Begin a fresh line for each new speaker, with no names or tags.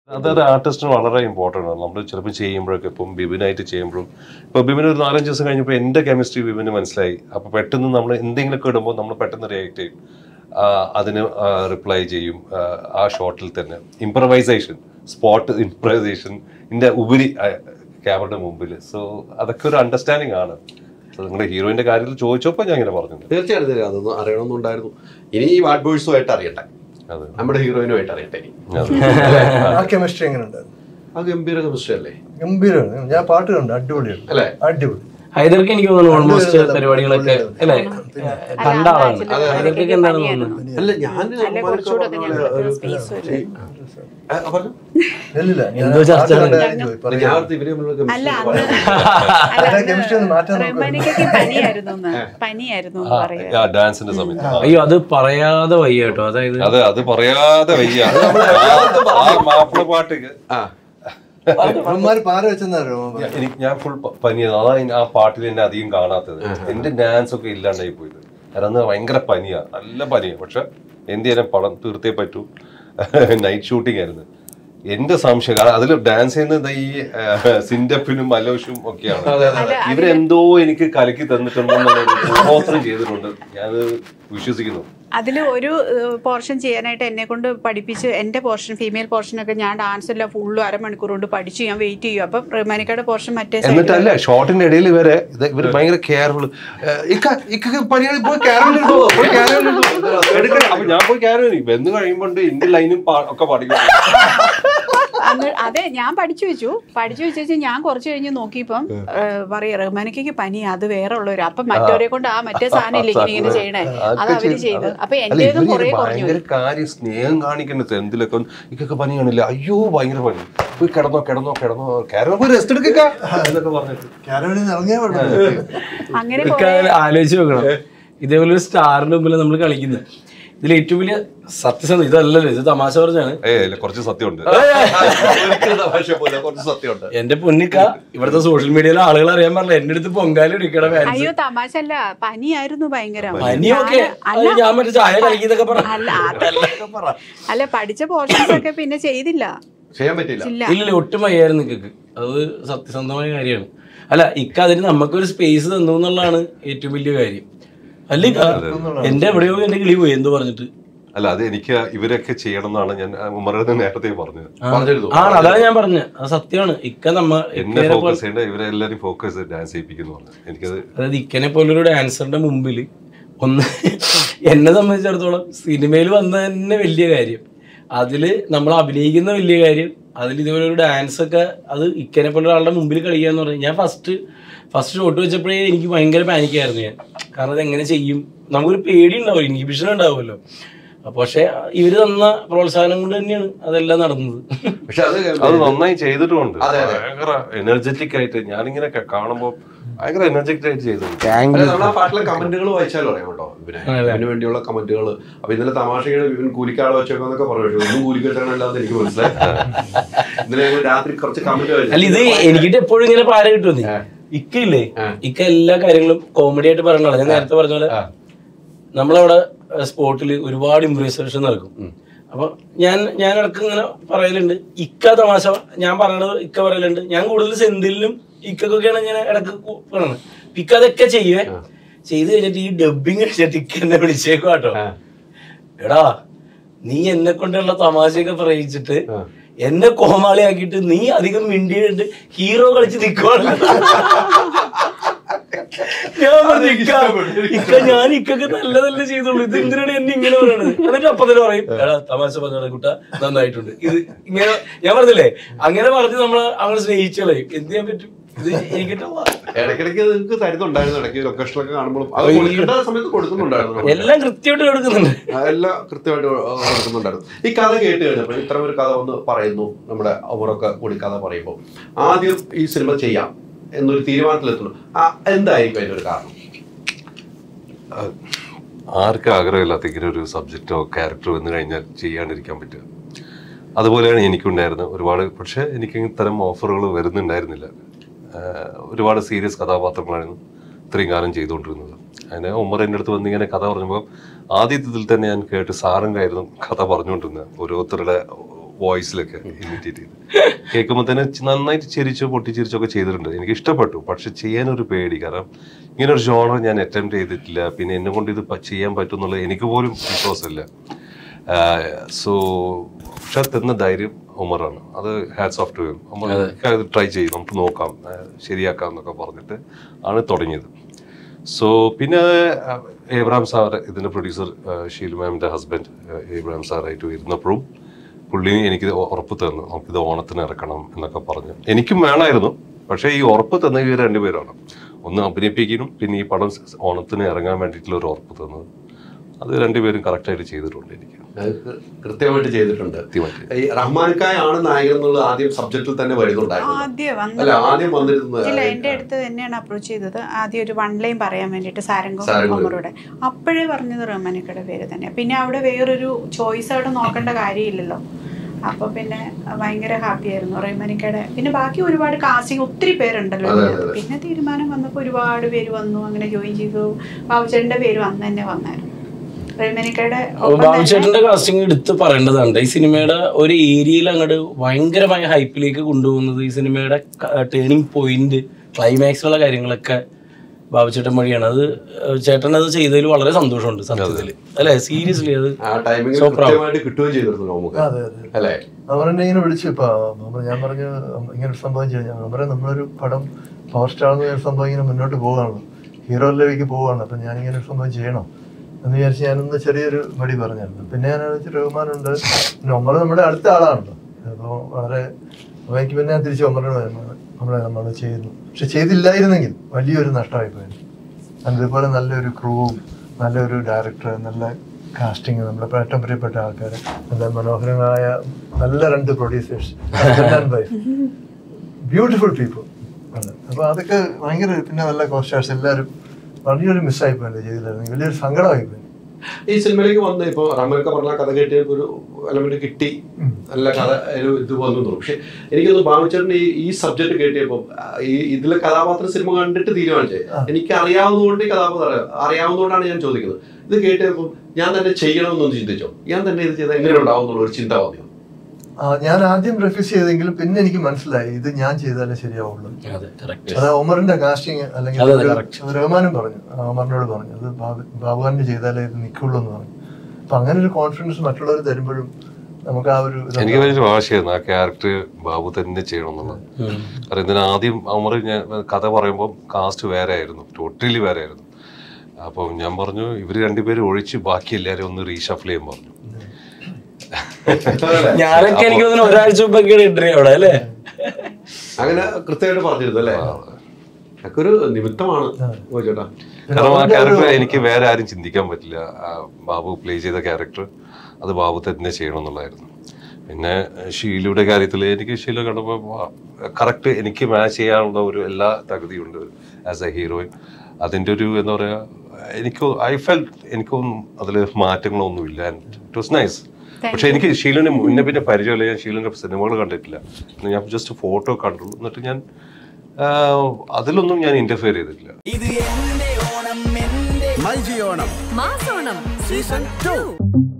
അതായത് ആർട്ടിസ്റ്റിന് വളരെ ഇമ്പോർട്ടൻ്റ് ആണ് നമ്മൾ ചിലപ്പോൾ ചെയ്യുമ്പോഴൊക്കെ ഇപ്പം ബിബിനായിട്ട് ചെയ്യുമ്പോഴും ഇപ്പോൾ ബിബിന് ഒരു നാലഞ്ച് ദിവസം കഴിഞ്ഞപ്പോൾ എൻ്റെ കെമിസ്ട്രി ബിബിന് മനസ്സിലായി അപ്പോൾ പെട്ടെന്ന് നമ്മൾ എന്തെങ്കിലുമൊക്കെ ഇടുമ്പോൾ നമ്മൾ പെട്ടെന്ന് റിയാക്ട് ചെയ്യും ആ, അതിന് റിപ്ലൈ ചെയ്യും ആ, ആ ഷോട്ടിൽ തന്നെ ഇംപ്രവൈസേഷൻ സ്പോട്ട് ഇംപ്രവൈസേഷൻ ഇതിൻ്റെ ഉപരി ക്യാമറയുടെ മുമ്പിൽ സോ അതൊക്കെ ഒരു അണ്ടർസ്റ്റാൻഡിങ് ആണ് So, നിങ്ങളുടെ ഹീറോയിന്റെ കാര്യത്തിൽ ചോദിച്ചപ്പോൾ ഞാൻ ഇങ്ങനെ പറഞ്ഞു
തീർച്ചയായിട്ടും തീർച്ചയായും അതൊന്നും അറിയണമെന്നുണ്ടായിരുന്നു ഇനി ഈ വാഡ് ബോയ്സുമായിട്ട് അറിയട്ടെ
അതെ
നമ്മുടെ ഹീറോയിനുമായിട്ട് അറിയട്ടെ ഇനി
അതെ
ആ കെമിസ്ട്രി എങ്ങനെ ഉണ്ടായിരുന്നു
ആ ഗംഭീര കെമിസ്ട്രി അല്ലേ
ഗംഭീരമാണ് ഞാൻ പാട്ട് കണ്ടു അടിപൊളിയാണ്
അല്ലേ
അടിപൊളി
ഹൈദർക്ക് എനിക്ക് തോന്നുന്നു ഓൾമോസ്റ്റ് പരിപാടികളൊക്കെ അല്ലേ കണ്ട ആളാണ് ഹൈദർക്കൊക്കെ എന്താണ് തോന്നുന്നത്
അല്ല ഞാൻ
അല്ല കുറച്ചുകൂടെ ഒക്കെ ഞങ്ങൾക്ക് സ്പേസ് വരും
പറഞ്ഞു
ഇല്ലില്ല ഞാൻ
എന്തോ
ആ
ചർച്ച
പാട്ട്
നടന്നു.
കണ്ടായിരുന്നു പോയി. പറയാം.
ഞാൻ ഓർത്ത് ഇവര് തമ്മിലുള്ള
അല്ല
chemistry
അന്ന് അല്ല
അതിന്റെ chemistry ഒന്ന് മാറ്റാൻ
അന്ന്
നോക്ക്.
റഹ്മാനിക്കയ്ക്ക് പനിയായിരുന്നു എന്ന് പനിയായിരുന്നു എന്ന് പറയാ
ആ ഡാൻസിന്റെ സമയത്ത് ആ.
അയ്യോ അത് പറയാതെ വയ്യ കേട്ടോ അതായത്
അത് അത് പറയാതെ വയ്യ ആ- ആ മാപ്പിള പാട്ട്
ആ
അവന്മാര് പാര വെച്ചെന്നാരോ
എനിക്ക് ഞാൻ ഫുൾ പനിയാണ് അതാ ഇനി ആ പാട്ടിൽ എന്നെ അധികം കാണാത്തത് എന്റെ ഡാൻസ് ഒക്കെ ഇല്ലാണ്ടായി പോയത് കാരണം അന്ന് ഭയങ്കര പനിയാ നല്ല പനിയാ പക്ഷെ എന്ത് ചെയ്യാനും പടം തീർത്തേ പറ്റൂ നൈറ്റ് ഷൂട്ടിംഗ് ആയിരുന്നു എന്റെ സംശയം കാരണം അതിൽ ഡാൻസ് ചെയ്യുന്നത് ഈ സിൻഡപ്പിനും അലോഷും ഒക്കെയാണ് ഇവരെന്തോ എനിക്ക് കലക്കി തന്നിട്ടുണ്ടെന്നുള്ള ചെയ്തിട്ടുണ്ട് ഞാനത് വിശ്വസിക്കുന്നു
അതിൽ ഒരു പോർഷൻ ചെയ്യാനായിട്ട് എന്നെ കൊണ്ട് പഠിപ്പിച്ച് എൻ്റെ പോർഷൻ ഫീമെയിൽ പോർഷനൊക്കെ ഞാൻ ഡാൻസ് എല്ലാം ഫുള്ളും അരമണിക്കൂർ കൊണ്ട് പഠിച്ചു ഞാൻ വെയിറ്റ് ചെയ്യും അപ്പം റഹ്മാനിക്കയുടെ പോർഷൻ മറ്റേ side ല്
എന്നിട്ടല്ല ഷോട്ടിന്റെ ഇടയിൽ വരെ ഇത് ഇവര് ഭയങ്കര കെയർഫുൾ ഇക്ക പണിയാണ് പോയി ക്യാരവൻ എടുത്തോ പോയി ക്യാരവൻ എടുക്കണം അപ്പൊ ഞാൻ പോയി ക്യാരവൻ എന്ന് കഴിയുമ്പോണ്ട് എന്റെ ലൈനും ഒക്കെ പഠിക്കും
അന്ന് അതെ ഞാൻ പഠിച്ചു വെച്ചു പഠിച്ചു വെച്ചു ഞാൻ കുറച്ച് കഴിഞ്ഞ് നോക്കിയപ്പം പറയാ റഹ്മാനിക്കയ്ക്ക് പനി അത് വേറെ ഉള്ളവര് അപ്പൊ മറ്റവരെ കൊണ്ട് ആ മറ്റേ സാധനം ഇല്ല ഇങ്ങനെ ഇങ്ങനെ ചെയ്യണേ അത് അവര് ചെയ്ത് അപ്പൊ
അല്ല
എന്റേതും
ഇവര്
കുറെ കുറഞ്ഞു
ഭയങ്കര കാര്യം സ്നേഹം കാണിക്കുന്നത് എന്തിലൊക്കെ ഇക്കൊക്കെ പനി കാണില്ല അയ്യോ ഭയങ്കര പനി പോയി കിടന്നോ കിടന്നോ കിടന്നോ ക്യാരവൻ പോയി റെസ്റ്റ് എടുക്കുക എന്നൊക്കെ പറഞ്ഞിട്ട്
ക്യാരവണിൽ നിന്ന് ഇറങ്ങിയാ വേണ്ട
അങ്ങനെ
ഇതൊക്കെ ആലോചിച്ച് നോക്കണം ഇതേപോലെ ഒരു സ്റ്റാറിന്റെ മുമ്പിൽ നമ്മൾ കളിക്കുന്നത് ഇതിൽ ഏറ്റവും വലിയ സത്യസന്ധ ഇതല്ലല്ലോ ഇത് തമാശ പറഞ്ഞാണ്
ഏ ഇല്ല കുറച്ച് സത്യമുണ്ട്
ഒരിക്കലും തമാശ പോലെ കുറച്ച് സത്യമുണ്ട്
എന്റെ പൊന്നിക്ക ഇവിടുത്തെ സോഷ്യൽ മീഡിയയിലെ ആളുകൾ അറിയാൻ പറഞ്ഞില്ല എന്റെ അടുത്ത് പൊങ്കാല എടുക്കണ ഫാൻസ്
അയ്യോ തമാശ അല്ല പനിയായിരുന്നു ഭയങ്കര
പനിയൊക്കെ അത് ഞാൻ മറ്റേ ചായ കളിക്കുന്നൊക്കെ പറഞ്ഞു
അല്ല അത് അല്ല പഠിച്ച പോർഷൻസ് ഒക്കെ പിന്നെ ചെയ്തില്ല
ചെയ്യാൻ പറ്റില്ല
ഇല്ല
ഇല്ല ഒട്ടും വയ്യായിരുന്നു നിക്കക്ക് അത് സത്യസന്ധമായ കാര്യമാണ് അല്ല ഇക്ക അതിന് നമുക്കൊരു സ്പേസ് തന്നു എന്നുള്ളതാണ് ഏറ്റവും വലിയ കാര്യം അല്ല ഇക്ക, എന്റെ എവിടെയോ എന്റെ കിളി പോയി എന്ത് പറഞ്ഞിട്ട്
അല്ല അത് എനിക്ക് ഇവരൊക്കെ ചെയ്യണം എന്നാണ് ഞാൻ ഉമറിന് നേരത്തെ പറഞ്ഞത്
പറഞ്ഞിരുന്നു
ആണ് അതാണ് ഞാൻ പറഞ്ഞത് അത് സത്യമാണ് ഇക്ക നമ്മ
എന്നെ
ഇക്കനെ പോലെ-
ഫോക്കസ് ചെയ്യേണ്ട ഇവരെല്ലാരും ഫോക്കസ് ഡാൻസ് ചെയ്യിപ്പിക്കുന്നു പറഞ്ഞു എനിക്കത്
അതായത് ഇക്കനെ പോലൊരു ഡാൻസറിന്റെ മുമ്പിൽ ഒന്ന് എന്നെ സംബന്ധിച്ചിടത്തോളം സിനിമയിൽ വന്ന തന്നെ വലിയ കാര്യം അതില് നമ്മൾ അഭിനയിക്കുന്ന വലിയ കാര്യം അതിൽ ഇതുപോലെ ഒരു ഡാൻസ് ഒക്കെ അത് ഇക്കനെ പോലെ ഒരാളുടെ മുമ്പിൽ കളിക്കാന്ന് പറഞ്ഞാൽ ഞാൻ ഫസ്റ്റ് ഫസ്റ്റ് ഷോട്ട് വെച്ചപ്പോഴേ എനിക്ക് ഭയങ്കര പാനിക്കായിരുന്നു ഞാൻ കാരണം അത് എങ്ങനെ ചെയ്യും നമുക്കൊരു പേടി ഉണ്ടാവും ഇൻഹിബിഷൻ ഉണ്ടാവുമല്ലോ പക്ഷെ ഇവര് തന്ന പ്രോത്സാഹനം കൊണ്ട് തന്നെയാണ് അതെല്ലാം നടന്നത്
പക്ഷെ അത്
അത് നന്നായി ചെയ്തിട്ടുമുണ്ട്
അതെ, അതെ.
ഭയങ്കര എനർജറ്റിക് ആയിട്ട് ഞാനിങ്ങനെ ക- കാണുമ്പോ ഭയങ്കര എനർജറ്റിക് ആയിട്ട് ചെയ്തിട്ടുണ്ട്
അല്ല, നമ്മൾ ആ പാട്ടിലെ കമന്റുകൾ വായിച്ചാലും അറിയാം കേട്ടോ ഇവന് ഇവന് വേണ്ടിയുള്ള കമന്റുകൾ അപ്പൊ ഇന്നലെ തമാശകൾ ഇവൻ കൂലിക്കാളെ വെച്ചേക്കാന്നൊക്കെ പറഞ്ഞു ഒന്നും കൂലിക്കെട്ടാണല്ലാന്ന് എനിക്ക് മനസ്സിലായി ഇന്നലെ ഞങ്ങൾ രാത്രി കുറച്ച് കമന്റ്
അല്ല ഇത് എനിക്കിട്ട് എപ്പോഴും ഇങ്ങനെ പാര കിട്ടുമെന്നേ ഇക്ക ഇല്ലേ ഇക്ക എല്ലാ കാര്യങ്ങളും കോമഡി ആയിട്ട് പറയണല്ലോ ഞാൻ നേരത്തെ പറഞ്ഞ പോലെ നമ്മളവിടെ സ്പോട്ടിൽ ഒരുപാട് ഇംപ്രൂവൈസേഷൻ നടക്കും അപ്പൊ ഞാൻ ഞാൻ ഇടക്ക് ഇങ്ങനെ പറയലുണ്ട് ഇക്ക തമാശ ഞാൻ പറയണത് ഇക്ക പറയലുണ്ട് ഞാൻ കൂടുതൽ സെന്തിലും ഇക്കൊക്കെയാണ് ഞാൻ ഇടക്ക് കു- പറയണത് അപ്പൊ ഇക്ക അതൊക്കെ ചെയ്യുവേ ചെയ്ത് കഴിഞ്ഞിട്ട് ഈ ഡബിങ് കഴിച്ചിട്ട് ഇക്ക എന്നെ വിളിച്ചേക്കും കേട്ടോ എടാ നീ എന്നെ കൊണ്ടുള്ള തമാശയൊക്കെ പറയിച്ചിട്ട് എന്നെ കോമാളിയാക്കിയിട്ട് നീ അധികം മിണ്ടിയിട്ട് ഹീറോ കളിച്ച് നിൽക്കുവാണ് ഞാൻ പറഞ്ഞു ഇക്ക ഇക്ക ഞാൻ ഇക്കൊക്കെ നല്ല നല്ല ചെയ്തോളൂ ഇത് എന്തിനാണ് എന്നെ ഇങ്ങനെ പറയണത് എന്നിട്ട് അപ്പൊ തന്നെ പറയും എടാ തമാശ പറഞ്ഞ കുട്ട നന്നായിട്ടുണ്ട് ഇത് ഇങ്ങനെ ഞാൻ പറഞ്ഞില്ലേ അങ്ങനെ പറഞ്ഞ് നമ്മൾ അങ്ങനെ സ്നേഹിച്ചു കളയും എന്ത് ചെയ്യാൻ പറ്റും ഇത് എനിക്കിട്ട്
ഇടയ്ക്കിടയ്ക്ക് നിങ്ങൾക്ക് തരുന്നുണ്ടായിരുന്നു ഇടയ്ക്ക് ലൊക്കേഷനൊക്കെ കാണുമ്പോഴും അത് കൊടുക്കേണ്ട സമയത്ത് കൊടുക്കുന്നുണ്ടായിരുന്നു
എല്ലാം കൃത്യമായിട്ട് കൊടുക്കുന്നുണ്ട്
എല്ലാം കൃത്യമായിട്ട് കൊടുക്കുന്നുണ്ടായിരുന്നു ഈ കഥ കേട്ട് കഴിഞ്ഞപ്പോൾ ഇത്തരം ഒരു കഥ ഒന്ന് പറയുന്നു നമ്മുടെ അവരൊക്കെ കൂടി കഥ പറയുമ്പോൾ ആദ്യം ഈ സിനിമ ചെയ്യാം എന്നൊരു തീരുമാനത്തിലെത്തുന്നു ആ എന്തായിരിക്കും അതിന്റെ ഒരു കാരണം
ആർക്കും ആഗ്രഹമില്ലാത്ത ഇങ്ങനെ ഒരു സബ്ജക്റ്റോ ക്യാരക്ടറോ വന്നു കഴിഞ്ഞാൽ ചെയ്യാണ്ടിരിക്കാൻ പറ്റുക അതുപോലെയാണ് എനിക്കുണ്ടായിരുന്നത് ഒരുപാട് പക്ഷേ എനിക്ക് ഇത്തരം ഓഫറുകൾ വരുന്നുണ്ടായിരുന്നില്ല ആഹ് ഒരുപാട് സീരിയസ് കഥാപാത്രങ്ങളായിരുന്നു ഇത്രയും കാലം ചെയ്തുകൊണ്ടിരുന്നത് അതിന് ഉമ്മർ എൻ്റെ അടുത്ത് വന്നിങ്ങനെ കഥ പറഞ്ഞപ്പോൾ ആദ്യത്തിൽ തന്നെ ഞാൻ കേട്ട് സാറിൻ്റെ ആയിരുന്നു കഥ പറഞ്ഞുകൊണ്ടിരുന്നത് ഓരോരുത്തരുടെ വോയിസിലൊക്കെ ഇമിറ്റേറ്റ് ചെയ്ത് കേൾക്കുമ്പോൾ തന്നെ ചി- നന്നായിട്ട് ചിരിച്ചോ പൊട്ടിച്ചിരിച്ചൊക്കെ ചെയ്തിട്ടുണ്ട് എനിക്ക് ഇഷ്ടപ്പെട്ടു പക്ഷെ ചെയ്യാനൊരു പേടി കാരണം ഇങ്ങനെ ഒരു ജോണർ ഞാൻ അറ്റംപ്റ്റ് ചെയ്തിട്ടില്ല പിന്നെ എന്നെ കൊണ്ട് ഇത് പ- ചെയ്യാൻ പറ്റും എന്നുള്ളത് എനിക്ക് പോലും വിശ്വാസമില്ല സോ പക്ഷെ തന്ന ധൈര്യം ഉമറാണ് അത് ഹാറ്റ്സ് ഓഫ് ടു ഉമർ അത് ട്രൈ ചെയ്യും നമുക്ക് നോക്കാം ആ, ശരിയാക്കാം എന്നൊക്കെ പറഞ്ഞിട്ട് ആണ് തുടങ്ങിയത് സോ പിന്നെ ആ, ഏബ്രാം സാർ ഇതിൻ്റെ പ്രൊഡ്യൂസർ ഷീൽ മാമിൻ്റെ ഹസ്ബൻഡ് ഏബ്രാം സാറായിട്ട് ഇരുന്നപ്പോഴും പുള്ളി എനിക്ക് ഉറപ്പ് തന്നു നമുക്കിത് ഓണത്തിന് ഇറക്കണം എന്നൊക്കെ പറഞ്ഞു എനിക്കും വേണമായിരുന്നു പക്ഷേ ഈ ഉറപ്പ് തന്ന ഇവർ രണ്ടുപേരാണ് ഒന്ന് അഭിനയിപ്പിക്കാനും പിന്നെ ഈ പടം ഓണത്തിന് ഇറങ്ങാൻ വേണ്ടിയിട്ടുള്ള ഒരു ഉറപ്പ് തന്നത് അത് രണ്ടുപേരും കറക്റ്റായിട്ട് ചെയ്തിട്ടുണ്ട് എനിക്ക്
അത് കൃ- കൃത്യമായിട്ട് ചെയ്തിട്ടുണ്ട്
കൃത്യമായിട്ട്
ഈ റഹ്മാൻക്കായാണ് നായകൻ എന്നുള്ളത് ആദ്യം സബ്ജക്റ്റിൽ തന്നെ വരുന്നുണ്ടായിരുന്നു
ആദ്യം
അല്ല
വന്നത്
ആദ്യം വന്നിരുന്നത്
ഇല്ല എന്റെ അടുത്ത് തന്നെയാണ് അപ്രോച്ച് ചെയ്തത് ആദ്യം ഒരു വൺ ലൈൻ പറയാൻ വേണ്ടിയിട്ട് സാരംഗം
സാരംഗം.
അമറുടെ അപ്പോഴേ പറഞ്ഞത് റഹ്മാനിക്കയുടെ പേര് തന്നെ പിന്നെ അവിടെ വേറൊരു ചോയ്സ് അവിടെ നോക്കേണ്ട കാര്യമില്ലല്ലോ അപ്പൊ പിന്നെ ഭയങ്കര ഹാപ്പി ആയിരുന്നു റഹ്മാനിക്കയുടെ പിന്നെ ബാക്കി ഒരുപാട് കാസ്റ്റിംഗ് ഒത്തിരി പേരുണ്ടല്ലോ
അതെ,
ഇതിനകത്ത്. പിന്നെ തീരുമാനം വന്നപ്പോൾ ഒരുപാട് പേര് വന്നു അങ്ങനെ ജോയിൻ ചെയ്തു ബാബുചേട്ടന്റെ പേര് അന്ന് തന്നെ വന്നായിരുന്നു റഹ്മാനിക്കയുടെ ഒപ്പം തന്നെ
ബാബുചേട്ടന്റെ കാസ്റ്റിംഗ് എടുത്ത് പറയേണ്ടതാണ് ഈ സിനിമയുടെ ഒരു ഏരിയയിൽ അങ്ങോട്ട് ഭയങ്കരമായ ഹൈപ്പിലേക്ക് കൊണ്ടുപോകുന്നത് ഈ സിനിമയുടെ ടേണിംഗ് പോയിന്റ് ക്ലൈമാക്സിലുള്ള കാര്യങ്ങളൊക്കെ ബാബുചേട്ടൻ വഴിയാണ് അത് ചേട്ടൻ അത് ചെയ്തതിൽ വളരെ സന്തോഷമുണ്ട് സത്യത്തിൽ അല്ലെ സീരിയസ്ലി അത്
ആ ടൈമിംഗ്
So proud.
കൃത്യമായിട്ട് കിട്ടുകയും ചെയ്തിരുന്നു നമുക്ക്
അതെ അതെ
അല്ലേ
അവരെന്നെ ഇങ്ങനെ വിളിച്ചു ഇപ്പൊ അമർ ഞാൻ പറഞ്ഞു ഇങ്ങനെ ഒരു സംഭവം ചെയ്തു ഞാൻ അവരെ നമ്മളൊരു പടം പവർ സ്റ്റാർ എന്ന് ഒരു സംഭവം ഇങ്ങനെ മുന്നോട്ട് പോവുകയാണ് ഹീറോ ലെവലിലേക്ക് പോവുകയാണ് അപ്പൊ ഞാൻ ഇങ്ങനെ ഒരു സംഭവം ചെയ്യണം എന്ന് വിചാരിച്ച് ഞാനൊന്ന് ചെറിയൊരു മടി പറഞ്ഞായിരുന്നു പിന്നെ ഞാൻ ആലോചിച്ചു റഹ്മാനുണ്ട് പിന്നെ ഒമർ നമ്മുടെ അടുത്ത ആളാണല്ലോ അപ്പോൾ വളരെ അപ്പൊ എനിക്ക് പിന്നെ ഞാൻ തിരിച്ച് ഒമറിനോട് പറഞ്ഞു, നമ്മളെ നമ്മൾ ചെയ്യുന്നു പക്ഷെ ചെയ്തില്ലായിരുന്നെങ്കിൽ വലിയൊരു നഷ്ടമായി പോയത് കാരണം ഇതുപോലെ നല്ലൊരു ക്രൂവും നല്ലൊരു ഡയറക്ടർ നല്ല കാസ്റ്റിംഗ് നമ്മുടെ ഏറ്റവും പ്രിയപ്പെട്ട ആൾക്കാർ നല്ല മനോഹരമായ നല്ല രണ്ട് പ്രൊഡ്യൂസേഴ്സ് വൈഫ് ബ്യൂട്ടിഫുൾ പീപ്പിൾ അപ്പൊ അതൊക്കെ ഭയങ്കര പിന്നെ നല്ല കോസ്റ്റാർസ് എല്ലാവരും വലിയൊരു മിസ്സായി പോയത് ചെയ്തില്ലായിരുന്നു വലിയൊരു സങ്കടമായി പോയി
ഈ സിനിമയിലേക്ക് വന്ന് ഇപ്പൊ റഹ്മാൻക്ക പറഞ്ഞ കഥ കേട്ടിയപ്പോൾ ഒരു എലമെന്റ് കിട്ടി നല്ല കഥ ഒരു ഇത് വന്നു തോന്നും പക്ഷെ എനിക്കൊന്ന് ബാബുച്ചേട്ടൻ ഈ ഈ സബ്ജക്ട് കേട്ടിയപ്പോൾ ഈ ഇതിലെ കഥാപാത്ര സിനിമ കണ്ടിട്ട് തീരുമാനിച്ചത് എനിക്ക് അറിയാവുന്നതുകൊണ്ട് ഈ കഥാപാത്രം അറിയാവുന്നതുകൊണ്ടാണ് ഞാൻ ചോദിക്കുന്നത് ഇത് കേട്ടിയപ്പോൾ ഞാൻ തന്നെ ചെയ്യണമെന്നൊന്ന് ചിന്തിച്ചോ ഞാൻ തന്നെ ഇത് ചെയ്താൽ എങ്ങനെ ഉണ്ടാവും എന്നുള്ള ഒരു ചിന്ത വന്നു
ആ, ഞാൻ ആദ്യം റെഫ്യൂസ് ചെയ്തെങ്കിലും പിന്നെ എനിക്ക് മനസ്സിലായി ഇത് ഞാൻ ചെയ്താലേ ശരിയാവുള്ളൂ
അതെ കറക്റ്റ്
അത് ഒമറിന്റെ കാസ്റ്റിംഗ് അല്ലെങ്കിൽ
അതെ,
ഒരു-
correct.
റഹ്മാനും പറഞ്ഞു ആ, ഒമറിനോട് പറഞ്ഞു അത് ബാബു ബാബുഖാന്റെ ചെയ്താലേ ഇത് നിൽക്കുള്ളൂ എന്ന് പറഞ്ഞു അപ്പൊ അങ്ങനെ ഒരു കോൺഫിഡൻസ് മറ്റുള്ളവർ തരുമ്പോഴും നമുക്ക് ആ ഒരു ഇത്
എനിക്ക് വലിയൊരു വാശിയായിരുന്നു ആ ക്യാരക്ടർ ബാബു തന്നെ ചെയ്യണം എന്നുള്ളത് കാരണം ഇതിന് ആദ്യം അമർ ഞാൻ കഥ പറയുമ്പോൾ കാസ്റ്റ് വേറെ ആയിരുന്നു ടോട്ടലി വേറെ ആയിരുന്നു അപ്പം ഞാൻ പറഞ്ഞു ഇവർ രണ്ടുപേരും ഒഴിച്ച് ബാക്കി എല്ലാവരും ഒന്ന് റീഷഫിൾ ചെയ്യാൻ പറഞ്ഞു
ഞാനൊക്കെ എനിക്ക് തോന്നുന്നു ഒരാഴ്ച മുമ്പൊക്കെയാണ് ഇന്റർവ്യൂ അവിടെ അല്ലേ
അങ്ങനെ കൃത്യമായിട്ട് പറഞ്ഞിരുന്നു അല്ലേ അതൊക്കെ ഒരു നിമിത്തമാണ് ഓ ചേട്ടാ
കാരണം ആ
അവന്റെ ഒരു-
ക്യാരക്ടർ എനിക്ക് വേറെ ആരും ചിന്തിക്കാൻ പറ്റില്ല ആ ബാബു പ്ലേ ചെയ്ത ക്യാരക്ടർ അത് ബാബു തന്നെ ചെയ്യണം എന്നുള്ളതായിരുന്നു പിന്നെ ഷീലയുടെ കാര്യത്തിൽ എനിക്ക് ഷീല കണ്ടപ്പോൾ കറക്റ്റ് എനിക്ക് മാച്ച് ചെയ്യാനുള്ള ഒരു എല്ലാ തകതിയുണ്ട് ആസ് എ ഹീറോയിൻ അതിൻ്റെ ഒരു എന്താ പറയുക എനിക്ക് ഐ ഫെൽ എനിക്കൊന്നും അതിൽ മാറ്റങ്ങളൊന്നുമില്ല ഇറ്റ് വാസ് നൈസ് പക്ഷെ എനിക്ക് ഷീലിനെ മുന്നേ പിന്നെ പരിചയമില്ല ഞാൻ ഷീലിന്റെ സിനിമകൾ കണ്ടിട്ടില്ല ഞാൻ ജസ്റ്റ് ഫോട്ടോ കണ്ടു എന്നിട്ട് ഞാൻ ആ, അതിലൊന്നും ഞാൻ ഇന്റർഫിയർ ചെയ്തിട്ടില്ല
മൈജി ഓണം
മാസോണം സീസൺ ടു